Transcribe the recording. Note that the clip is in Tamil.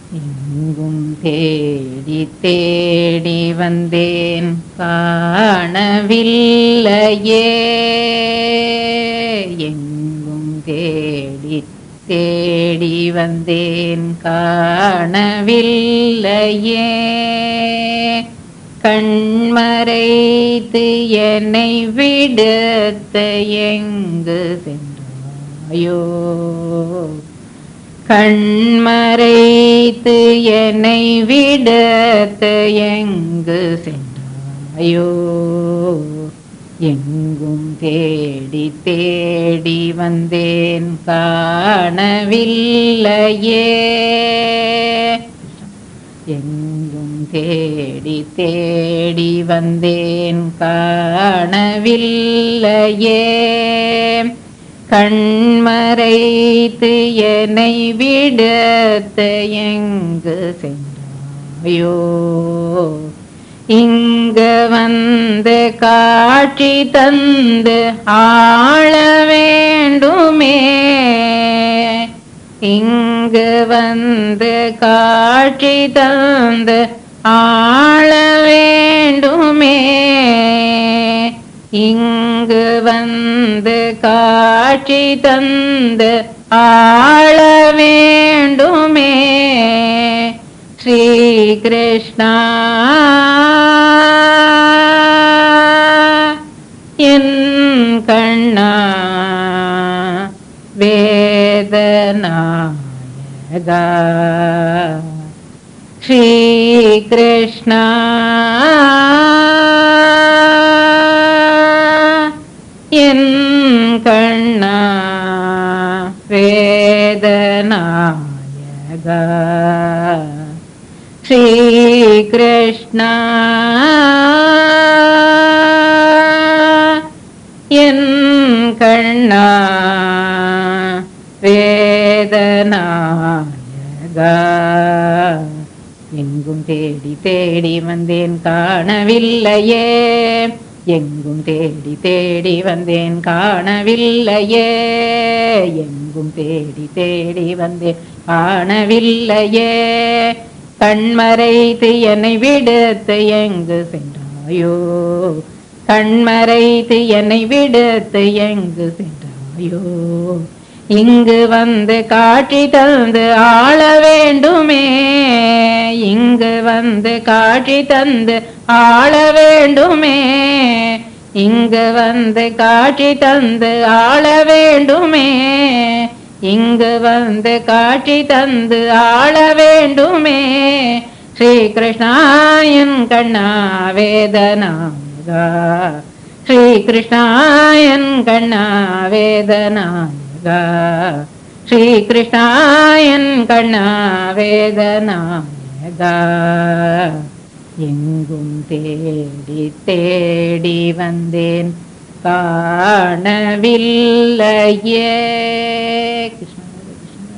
எங்கும் தேடி தேடி வந்தேன் காணவில்லையே எங்கும் தேடி தேடி வந்தேன் காணவில்லையே கண்மறைத்து என்னை விடுத்த எங்கு சென்றாயோ கண்மறைத்து என்னை விடுத்த எங்கு சென்றாயோ எங்கும் தேடி தேடி வந்தேன் காணவில்லையே எங்கும் தேடி தேடி வந்தேன் காணவில்லையே கண்மறைத்து என்னை விடுத்த எங்கு சென்றாயோ இங்கு வந்து காட்சி தந்து ஆள வேண்டுமே இங்கு வந்து காட்சி தந்து ஆள வேண்டுமே இங்கு வந்து காட்சி தந்து ஆள வேண்டுமே ஸ்ரீ கிருஷ்ணா என் கண்ணா வேதநாயகா ஸ்ரீ கிருஷ்ணா என் கண்ணா வேதநாயகா ஸ்ரீ கிருஷ்ணா என் கண்ணா வேதநாயகா எங்கும் தேடி தேடி வந்தேன் காணவில்லையே எங்கும் தேடி தேடி வந்தேன் காணவில்லையே எங்கும் தேடி தேடி வந்தேன் காணவில்லையே கண்மறைத்து என்னை விடுத்து எங்கு சென்றாயோ கண்மறைத்து என்னை விடுத்து எங்கு சென்றாயோ இங்கு வந்து காட்சி தந்து ஆள வேண்டுமே இங்கு வந்து காட்சி தந்து ஆள வேண்டுமே இங்கு வந்து காட்சி தந்து ஆள வேண்டுமே இங்கு வந்து காட்சி தந்து ஆள வேண்டுமே ஸ்ரீ கிருஷ்ணாயன் கண்ணா வேதனாயகா ஸ்ரீ கிருஷ்ணாயன் கண்ணா வேதனாயகா ஸ்ரீ கிருஷ்ணாயன் கண்ணா வேதனாயகா எங்கும் தேடி தேடி வந்தேன் காணவில்லையே கிருஷ்ண